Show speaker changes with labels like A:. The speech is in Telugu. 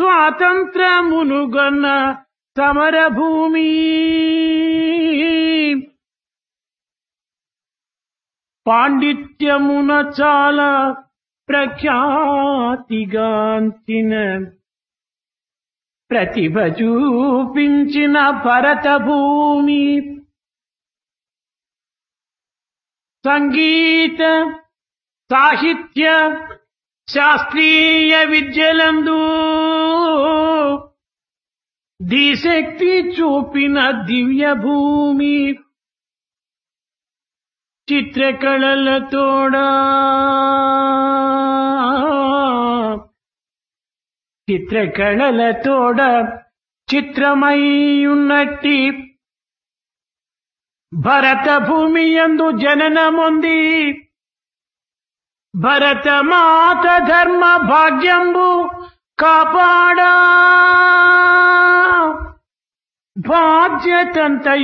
A: స్వాతంత్రమునుగొన్న సమరభూమి పాండిత్యమున చాలా ప్రఖ్యాతిగాంచిన ప్రతిభ చూపించిన భరత భూమి సంగీత సాహిత్య శాస్త్రీయ విద్యలందు దిశక్తి చూపిన దివ్య భూమి చిత్రకళలతోడా చిత్రకళలతోడ చిత్రమయ్యున్నట్టి భరత భూమి యందు జననముంది భరత మాత ధర్మ భాగ్యంబు కాపాడా బాధ్యతంత